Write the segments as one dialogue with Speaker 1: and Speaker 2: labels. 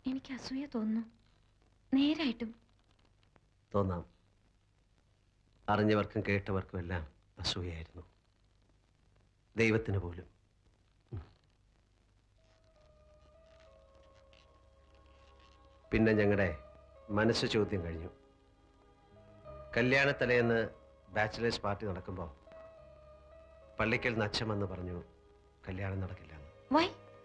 Speaker 1: എനിക്ക് അസൂയ തോന്നുന്നു നേരായിട്ടും
Speaker 2: തോന്നാം അറിഞ്ഞവർക്കും കേട്ടവർക്കും എല്ലാം അസൂയായിരുന്നു ദൈവത്തിന് പോലും ഉം. പിന്നെ ഞങ്ങളുടെ മനസ്സ് ചോദ്യം കഴിഞ്ഞു കല്യാണത്തലേന്ന് ബാച്ചിലേഴ്സ് പാർട്ടി നടക്കുമ്പോൾ പള്ളിക്കൽ നച്ചമെന്ന് പറഞ്ഞു കല്യാണം നടക്കില്ല
Speaker 1: വൈ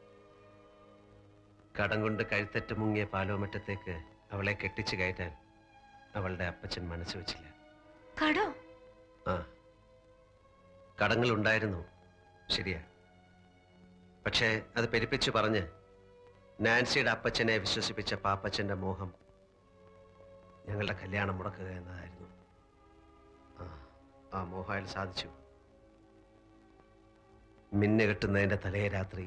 Speaker 2: കടം കൊണ്ട് കഴുത്തറ്റ് മുങ്ങിയ പാലോമറ്റത്തേക്ക് അവളെ കെട്ടിച്ചു കയറ്റാൻ അവളുടെ അപ്പച്ചൻ മനസ്സ് വെച്ചില്ല
Speaker 1: കടോ
Speaker 2: ആ കടങ്ങൾ ഉണ്ടായിരുന്നു ശരിയാ പക്ഷേ അത് പെരുപ്പിച്ച് പറഞ്ഞ് നാൻസിയുടെ അപ്പച്ചനെ വിശ്വസിപ്പിച്ച പാപ്പച്ചന്റെ മോഹം ഞങ്ങളുടെ കല്യാണം മുടക്കുക എന്നതായിരുന്നു ആ ആ മോഹം അയാൾ സാധിച്ചു മിന്നു കെട്ടുന്നതിന്റെ തലേ രാത്രി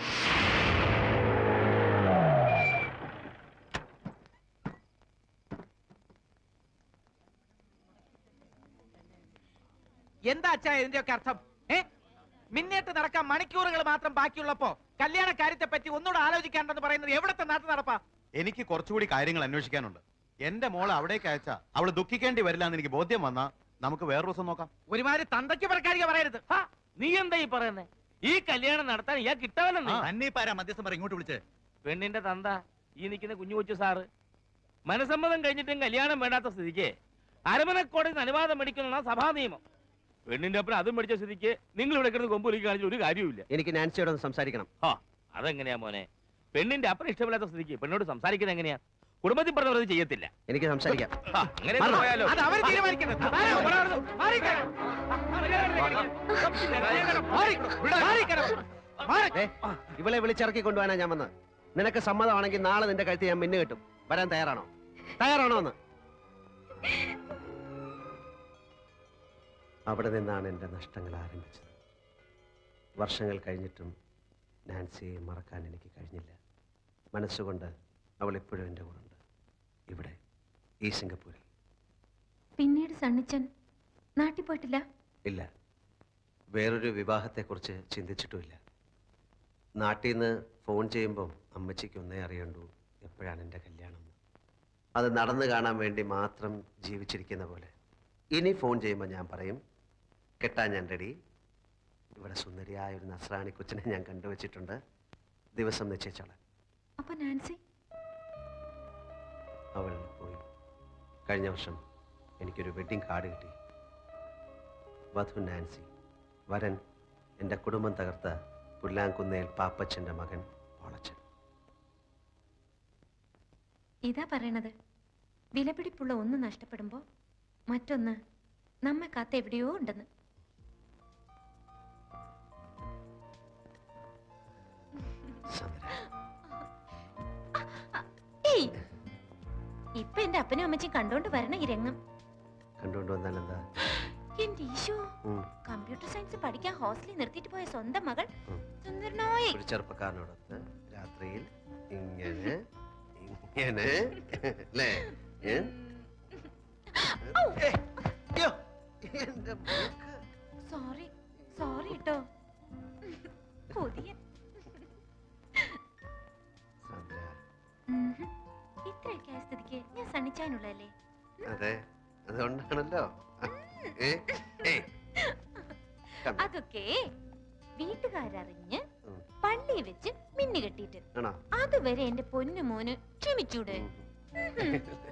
Speaker 3: എന്താ അച്ഛാ ഇതിന്റെയൊക്കെ അർത്ഥം ഏ മിന്നേറ്റ് നടക്കാൻ മണിക്കൂറുകൾ മാത്രം ബാക്കിയുള്ളപ്പോ കല്യാണ കാര്യത്തെ പറ്റി ഒന്നുകൂടെ ആലോചിക്കാണ്ടെന്ന് പറയുന്നത് എവിടത്തെ നാട്ടു നടപ്പാ
Speaker 4: എനിക്ക് കുറച്ചുകൂടി കാര്യങ്ങൾ അന്വേഷിക്കാനുണ്ട് എന്റെ മോളെ അവിടേക്ക് അയച്ചാ അവള് ദുഃഖിക്കേണ്ടി വരില്ല എന്ന് എനിക്ക് ബോധ്യം വന്നാ നമുക്ക് വേറെ ദിവസം നോക്കാം
Speaker 3: ഒരുമാതിരി തന്തയ്ക്ക് പറക്കാരിക പറയരുത്
Speaker 5: ഹാ, നീ എന്താ ഈ പറയുന്നേ ഈ കല്യാണം നടത്താൻ ഇയാൾ കിട്ടവനെന്ന്
Speaker 4: തന്നെ പാരാ മധ്യസ്ഥം പറ ഇങ്ങോട്ട് വിളിച്ച്
Speaker 5: പെണ്ണിന്റെ തന്ത ഈ നിൽക്കുന്ന കുഞ്ഞു കൊച്ചു സാറ് മനസമ്മതം കഴിഞ്ഞിട്ടും കല്യാണം വേണ്ടാത്ത സ്ഥിതിക്ക് അരമനക്കോടതി അനുവാദം മേടിക്കുന്ന സഭാ നിയമം പെണ്ണിന്റെ ഒപ്പം അതും മേടിച്ച സ്ഥിതിക്ക് നിങ്ങൾ ഇവിടെ കിടന്ന് കൊമ്പൊലിക്ക് കാണിച്ച ഒരു കാര്യവുമില്ല
Speaker 2: എനിക്ക് നാൻസിയോട് ഒന്ന് സംസാരിക്കണം
Speaker 5: ആ അതെങ്ങനെയാ മോനെ പെണ്ണിന്റെ അപ്പൻ ഇഷ്ടമില്ലാത്ത സ്ഥിതിക്ക് പെണ്ണോട് സംസാരിക്കുന്നത് എങ്ങനെയാ കുടുംബത്തിൽ പറഞ്ഞവർ അത് ചെയ്യത്തില്ല
Speaker 2: എനിക്ക് സംസാരിക്കാം
Speaker 5: ആ, അങ്ങനെ
Speaker 2: മാറണം.
Speaker 5: പോയാലോ
Speaker 3: അത് അവർ തീരുമാനിക്കുന്നത് ആരാ? ഇവിടെ വരുന്നു. മാറിക്കണം. മാറി. മാറിക്കണം. മാറി.
Speaker 2: ഏ, ഇവളെ വിളിച്ചിറക്കി കൊണ്ടുപോകാനാ ഞാൻ വന്നത് നിനക്ക് സമ്മതമാണെങ്കിൽ നാളെ നിന്റെ കഴുത്ത് ഞാൻ മിന്നു കിട്ടും വരാൻ തയ്യാറാണോ തയ്യാറാണോ എന്ന് അവിടെ നിന്നാണ് എൻ്റെ നഷ്ടങ്ങൾ ആരംഭിച്ചത് വർഷങ്ങൾ കഴിഞ്ഞിട്ടും നാൻസിയെ മറക്കാൻ എനിക്ക് കഴിഞ്ഞില്ല മനസ്സുകൊണ്ട് അവൾ ഇപ്പോഴും എൻ്റെ കൂടെ ഉണ്ട് ഇവിടെ ഈ സിംഗപ്പൂരിൽ
Speaker 1: പിന്നീട് സണ്ണിച്ചൻ നാട്ടിൽ പോയിട്ടില്ല
Speaker 2: ഇല്ല വേറൊരു വിവാഹത്തെക്കുറിച്ച് ചിന്തിച്ചിട്ടുമില്ല നാട്ടിൽ നിന്ന് ഫോൺ ചെയ്യുമ്പം അമ്മച്ചിക്ക് ഒന്നേ അറിയണ്ടൂ എപ്പോഴാണ് എൻ്റെ കല്യാണം എന്ന്. അത് നടന്നു കാണാൻ വേണ്ടി മാത്രം ജീവിച്ചിരിക്കുന്ന പോലെ ഇനി ഫോൺ ചെയ്യുമ്പോൾ ഞാൻ പറയും കെട്ടാൻ ഞാൻ റെഡി ഇവിടെ സുന്ദരിയായ ഒരു നസ്രാണി കൊച്ചിനെ ഞാൻ കണ്ടുവച്ചിട്ടുണ്ട് ദിവസം നിശ്ചയിച്ചോളാം
Speaker 1: അപ്പൊ നാൻസി
Speaker 2: അവൾ പോയി കഴിഞ്ഞ വർഷം എനിക്കൊരു വെഡ്ഡിംഗ് കാർഡ് കിട്ടി വധു നാൻസി വരൻ എൻ്റെ കുടുംബം തകർത്ത പുല്ലാങ്കുന്നേൽ പാപ്പച്ചൻ്റെ മകൻ ഓളച്ചൻ
Speaker 1: ഇതാ പറയണത് വിലപിടിപ്പുള്ള ഒന്ന് നഷ്ടപ്പെടുമ്പോ മറ്റൊന്ന് നമ്മെ കാത്ത് എവിടെയോ ഉണ്ടെന്ന്
Speaker 2: സന്ദ്ര
Speaker 1: ഏയ് ഇപ്പൊ എന്റെ അപ്പനും അമ്മച്ചും കണ്ടോണ്ട് വരണ ഈ രംഗം
Speaker 2: കണ്ടുകൊണ്ട് വന്നാൽ എന്താ
Speaker 1: എന്റെ ഈശോ
Speaker 2: ഉം.
Speaker 1: കമ്പ്യൂട്ടർ സയൻസ് പഠിക്കാൻ ഹോസ്റ്റലിൽ നിർത്തിയിട്ട് പോയ സ്വന്തം മകൾ
Speaker 2: ഉം.
Speaker 1: സുന്ദരനായ
Speaker 2: ഒരു ചെറുപ്പക്കാരനോടൊത്ത് രാത്രിയിൽ ഇങ്ങനെ ഇങ്ങനെ അല്ലേ ഏ? ഏ, അയ്യോ, എൻ്റെ മൂക്ക്.
Speaker 1: സോറി സോറി കേട്ടോ പുതിയ
Speaker 2: സന്ദ്ര
Speaker 1: ഉംഹും. ഇത്രയൊക്കെ ആയ സ്ഥിതിക്ക് ഞാൻ സണ്ണിച്ചാനുള്ളതല്ലേ
Speaker 2: അതെ അതുകൊണ്ടാണല്ലോ ഏ, ഏയ്, come.
Speaker 1: അതൊക്കെ വീട്ടുകാരറിഞ്ഞ്
Speaker 2: ഉം.
Speaker 1: പള്ളി വെച്ച് മിന്നു കെട്ടിയിട്ട്
Speaker 2: ആണോ
Speaker 1: അതുവരെ എന്റെ പൊന്നു മോന് ക്ഷമിച്ചൂടെ
Speaker 2: ഉം.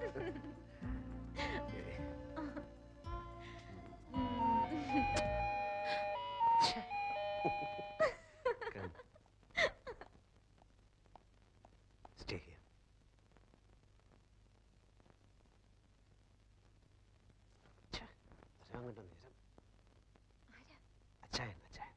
Speaker 2: Come. Stay here. ഛെ, വരാൻ കണ്ട നേരം. അച്ചായൻ, അച്ചായൻ.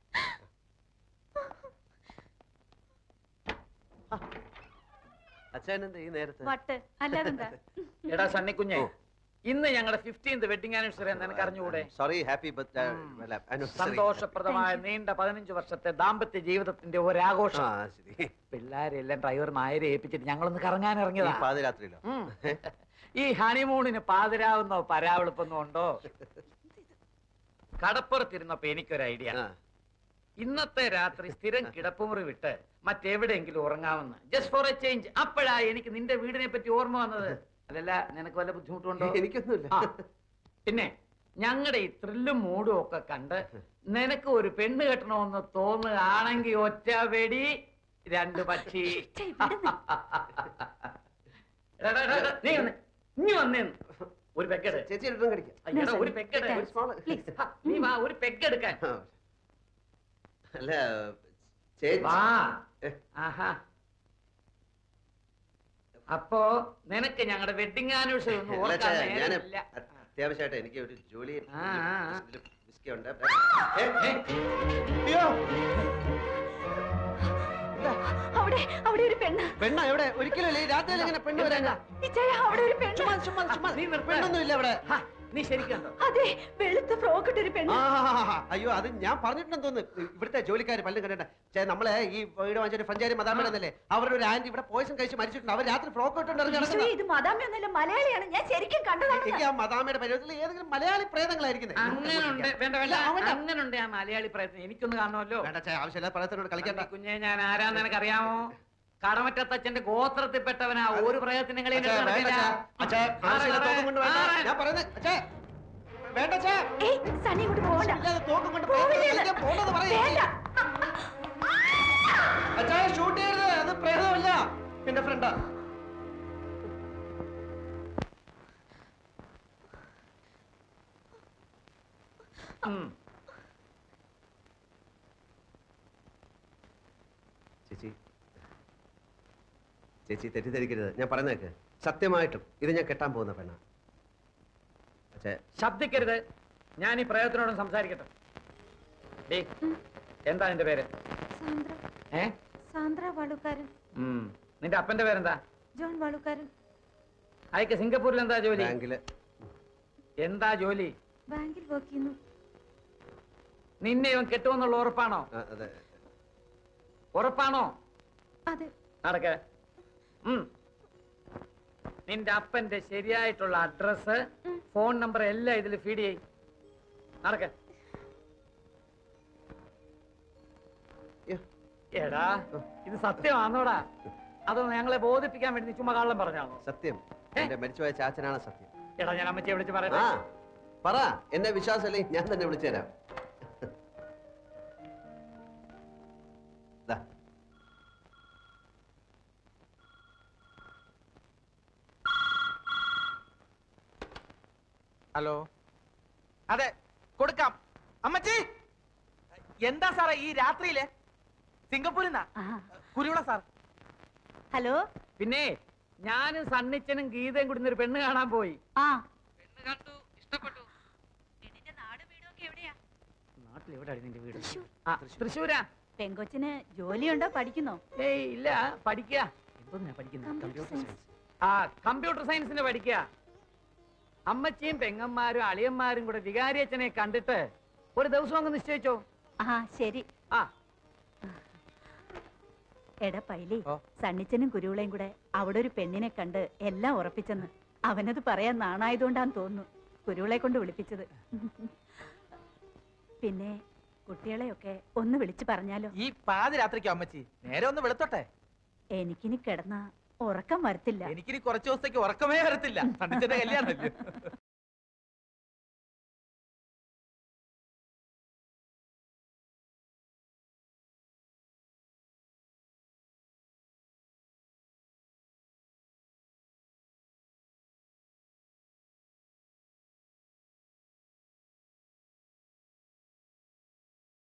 Speaker 2: ആ. അച്ചായൻ എന്താ ഈ നേരത്തെ
Speaker 1: വട്ട് അല്ലാതെന്താ
Speaker 5: എടാ സണ്ണിക്കുഞ്ഞെ
Speaker 2: ഓ.
Speaker 5: ഇന്ന് ഞങ്ങളുടെ ഫിഫ്റ്റീൻത് വെഡിങ് ആനിവേഴ്സറി എന്ന് എനിക്ക് അറിഞ്ഞുകൂടെ
Speaker 2: സോറി ഹാപ്പി
Speaker 5: സന്തോഷപ്രദമായ നീണ്ട പതിനഞ്ച് വർഷത്തെ ദാമ്പത്യ ജീവിതത്തിന്റെ ഒരാഘോഷം
Speaker 2: ആ ശരി
Speaker 5: പിള്ളേരെല്ലാം ഡ്രൈവർ നായരെ ഏൽപ്പിച്ചിട്ട് ഞങ്ങളൊന്ന് കറങ്ങാൻ
Speaker 2: ഈ
Speaker 5: ഇറങ്ങിയതാ
Speaker 2: പാതിരാത്രിയിലോ
Speaker 5: ഉം. ഈ ഹണിമൂണിന് പാതിരാവുന്നോ പരാവെളുപ്പെന്നോ ഉണ്ടോ കടപ്പുറത്തിരുന്നപ്പോ എനിക്കൊരു ഐഡിയ
Speaker 2: ആ
Speaker 6: ഇന്നത്തെ രാത്രി സ്ഥിരം കിടപ്പുമുറി വിട്ട് മറ്റെവിടെയെങ്കിലും ഉറങ്ങാമെന്ന് ജസ്റ്റ് ഫോർ എ ചേഞ്ച് അപ്പോഴാ എനിക്ക് നിന്റെ വീടിനെ പറ്റി ഓർമ്മ വന്നത് അല്ലല്ല നിനക്ക് വല്ല ബുദ്ധിമുട്ടുണ്ടോ
Speaker 2: എനിക്കൊന്നുമില്ല
Speaker 6: ആ, പിന്നെ ഞങ്ങളുടെ ഈ ത്രില്ലും മൂടും ഒക്കെ കണ്ട് നിനക്ക് ഒരു പെണ്ണ് കെട്ടണമെന്ന് തോന്നുകയാണെങ്കിൽ ഒറ്റ വെടി രണ്ട് പക്ഷി
Speaker 1: ഛെ, ഇവിടുന്ന്.
Speaker 6: എടാ, എടാ, എടാ, നീ വന്നേ. ഇങ്ങ് വന്നേ ഒരു പെക്കെട്
Speaker 2: ചേച്ചി ഇട്ടും കടിക്കാം
Speaker 6: അയ്യടാ, ഒരു പെക്കെട്
Speaker 2: ഒരു small.
Speaker 6: ആ, നീ വാ ഒരു പെക്കെടുക്കാൻ
Speaker 2: ആ. അല്ല ചേച്ചി
Speaker 6: വാ
Speaker 2: ഏ.
Speaker 6: ആഹാ അപ്പോ നിനക്ക് ഞങ്ങളുടെ വെഡിങ് ആനിവേഴ്സറി ഒന്നും
Speaker 2: അല്ല,
Speaker 6: ഓർക്കാൻ
Speaker 2: ചേ, ഞാന്
Speaker 6: നേരമില്ല
Speaker 2: അത്യാവശ്യമായിട്ട് എനിക്ക് ഒരു ജോലി
Speaker 6: ആ, ആ, ആ.
Speaker 2: ബിസ്കി ഉണ്ട്
Speaker 6: ഏ, ഏ,
Speaker 2: അയ്യോ
Speaker 1: അവിടെ അവിടെ ഒരു പെണ്ണ്
Speaker 2: പെണ്ണ എവിടെ ഒരിക്കലും ഇല്ല ഈ രാത്രിയിൽ എങ്ങനെ പെണ്ണ് വരാനാ
Speaker 1: ഇച്ചായ അവിടെ ഒരു പെണ്ണ്
Speaker 2: ചുമ്മാ ചുമ്മാ ചുമ്മാ
Speaker 6: നീ നിർത്ത്.
Speaker 2: പെണ്ണൊന്നും ഇല്ല ഇവിടെ
Speaker 6: ഹാ, നീ ശരിക്കുണ്ടോ
Speaker 1: അതെ വെളുത്ത ഫ്രോക്ക് ഇട്ടൊരു
Speaker 2: ആ,
Speaker 1: പെണ്ണ്
Speaker 2: അയ്യോ അത് ഞാൻ പറഞ്ഞിട്ടുണ്ടെന്ന് തോന്നുന്നു ഇവിടുത്തെ ജോലിക്കാർ പല്ലും കണ്ടിട്ട് ചേ നമ്മളെ ഈ വീട് വാങ്ങിച്ച ഫ്രഞ്ചാരി മതാമേടെന്നല്ലേ അവരുടെ ഒരു ആന്റി ഇവിടെ പോയസം കഴിച്ച് മരിച്ചിട്ടുണ്ട് അവർ രാത്രി ഫ്രോക്ക് ഇട്ടുകൊണ്ട് ഇറങ്ങി
Speaker 1: ഈശോയെ,
Speaker 2: നടക്കുന്ന
Speaker 1: ഇത് മദാമി ഒന്നല്ല മലയാളിയാണ് ഞാൻ ശരിക്കും കണ്ടതാണ്
Speaker 2: എനിക്ക് ആ മതാമയുടെ പരിചയത്തിൽ ഏതെങ്കിലും മലയാളി പ്രേതങ്ങളായിരിക്കുന്നത്
Speaker 6: അങ്ങനുണ്ട് വേണ്ട വേണ്ട
Speaker 2: ഇല്ല, അവന്റെ-
Speaker 6: അങ്ങനുണ്ട് ആ മലയാളി പ്രയത്നം എനിക്കൊന്ന് കാണണമല്ലോ
Speaker 2: വേണ്ട ചേ ആവശ്യമില്ല പ്രേതത്തിനോട് കളിക്കണ്ട
Speaker 6: തമ്പി കുഞ്ഞെ ഞാൻ ആരാന്ന് നിനക്കറിയാമോ കടമറ്റത്തച്ഛന്റെ ഗോത്രത്തിൽപ്പെട്ടവനാ ഒരു പ്രയത്നം നിങ്ങളെ
Speaker 2: അച്ഛാ, വേണ്ട അച്ഛാ. അച്ഛാ, ആവശ്യമില്ല തോക്കും കൊണ്ട് വേണ്ട. ഞാൻ പറയുന്നത് അച്ഛാ, വേണ്ട അച്ഛാ.
Speaker 1: ഏയ് സണ്ണി ഇങ്ങോട്ട് പോകണ്ട
Speaker 2: ആവശ്യമില്ലാതെ തോക്കും കൊണ്ട്
Speaker 1: പോവില്ല
Speaker 2: പ്രേതത്തെ
Speaker 1: ഇത്.
Speaker 2: കളിക്കാൻ പോകണ്ടെന്ന് പറയ്.
Speaker 1: വേണ്ട
Speaker 2: അച്ഛാ, shoot ചെയ്യരുത്. അത് പ്രേതമല്ല. എന്റെ ഫ്രണ്ടാ ചേച്ചി ചേച്ചി തെറ്റിദ്ധരിക്കരുത് ഞാൻ പറഞ്ഞേക്ക് സത്യമായിട്ടും ഇത് ഞാൻ കെട്ടാൻ പോകുന്ന പെണ്ണ പക്ഷേ
Speaker 6: ശബ്ദിക്കരുത് ഞാൻ ഈ പ്രയത്നോടും സംസാരിക്കട്ടെ ഡേ എന്താ നിന്റെ പേര്
Speaker 1: സാന്ദ്ര
Speaker 6: ഏ
Speaker 1: സാന്ദ്ര വാളുക്കാരൻ
Speaker 6: ഉം. നിന്റെ അപ്പന്റെ പേരെന്താ
Speaker 1: ജോൺ വാളുക്കാരൻ
Speaker 6: അയക്ക് സിംഗപ്പൂരിൽ എന്താ ജോലി
Speaker 2: ബാങ്കില്
Speaker 6: എന്താ ജോലി
Speaker 1: ബാങ്കിൽ വർക്ക് ചെയ്യുന്നു
Speaker 6: നിന്നെ ഇവൻ കെട്ടുമെന്നുള്ള ഉറപ്പാണോ
Speaker 2: ആ, അതെ
Speaker 6: ഉറപ്പാണോ
Speaker 1: അതെ
Speaker 6: നടക്ക നിന്റെ അപ്പന്റെ ശരിയായിട്ടുള്ള അഡ്രസ്
Speaker 1: ഉം.
Speaker 6: ഫോൺ നമ്പർ എല്ലാം ഇതിൽ ഫീഡ് ചെയ് നടക്ക
Speaker 2: യ്യോ.
Speaker 6: എടാ ഇത് സത്യമാണോടാ അതോ ഞങ്ങളെ ബോധിപ്പിക്കാൻ വേണ്ടി നീ ചുമ്മാ കള്ളം പറഞ്ഞാണോ
Speaker 2: സത്യം
Speaker 6: ഏ?
Speaker 2: എന്റെ മരിച്ചുപോയ ചാച്ചനാണ് സത്യം
Speaker 6: എടാ ഞാൻ അമ്മച്ചിയെ വിളിച്ച്
Speaker 2: ആ
Speaker 6: പറയട്ടെ
Speaker 2: പറ എന്നെ വിശ്വാസമല്ലേ ഞാൻ തന്നെ വിളിച്ചുതരാം ദാ.
Speaker 3: ഹലോ അതെ കൊടുക്കാം അമ്മച്ചി എന്താ സാറേ ഈ രാത്രിയിലെ സിംഗപ്പൂരിൽ നിന്നാ കുരുവിള സാർ
Speaker 1: ഹലോ
Speaker 6: പിന്നെ ഞാനും സണ്ണിച്ചനും ഗീതയും കൂടി ഒരു പെണ്ണ് കാണാൻ പോയി
Speaker 1: ആ
Speaker 6: പെണ്ണ് കണ്ടു ഇഷ്ടപ്പെട്ടു
Speaker 1: പെണ്ണിന്റെ നാട് വീടൊക്കെ എവിടെയാ
Speaker 6: നാട്ടിൽ എവിടെയാണ് നിന്റെ വീട്
Speaker 1: തൃശ്ശൂർ.
Speaker 6: ആ തൃശ്ശൂരാ
Speaker 1: പെങ്കൊച്ചിന് ജോലിയുണ്ടോ പഠിക്കുന്നോ
Speaker 6: ഏയ് ഇല്ല പഠിക്കുക എന്തോന്നാ പഠിക്കുന്നത്
Speaker 1: Computer
Speaker 6: കമ്പ്യൂട്ടർ
Speaker 1: science.
Speaker 6: സയൻസ് ആ കമ്പ്യൂട്ടർ സയൻസിന് പഠിക്കുക അമ്മച്ചിയും പെങ്ങന്മാരും അളിയന്മാരും കൂടെ വികാരിയച്ഛനെ കണ്ടിട്ട് ഒരു ദിവസം അങ്ങ് നിശ്ചയിച്ചോ
Speaker 1: ആ ശരി
Speaker 6: ആ
Speaker 1: എടാ പൈലി
Speaker 3: ഓ.
Speaker 1: സണ്ണിച്ചനും കുരുവിളയും കൂടെ അവിടെ ഒരു പെണ്ണിനെ കണ്ട് എല്ലാം ഉറപ്പിച്ചെന്ന് അവനത് പറയാൻ നാണായതുകൊണ്ടാന്ന് തോന്നുന്നു കുരുവിളെ കൊണ്ട് വിളിപ്പിച്ചത് പിന്നെ കുട്ടികളെയൊക്കെ ഒന്ന് വിളിച്ചു പറഞ്ഞാലോ
Speaker 3: ഈ പാതിരാത്രിക്കോ അമ്മച്ചി നേരെ ഒന്ന് വെളുത്തോട്ടെ
Speaker 1: എനിക്കിനി കിടന്ന ഉറക്കം വരത്തില്ല
Speaker 3: എനിക്കിനി കുറച്ച് ദിവസത്തേക്ക് ഉറക്കമേ വരത്തില്ല സണ്ണിച്ചന്റെ കല്യാണമല്ലേ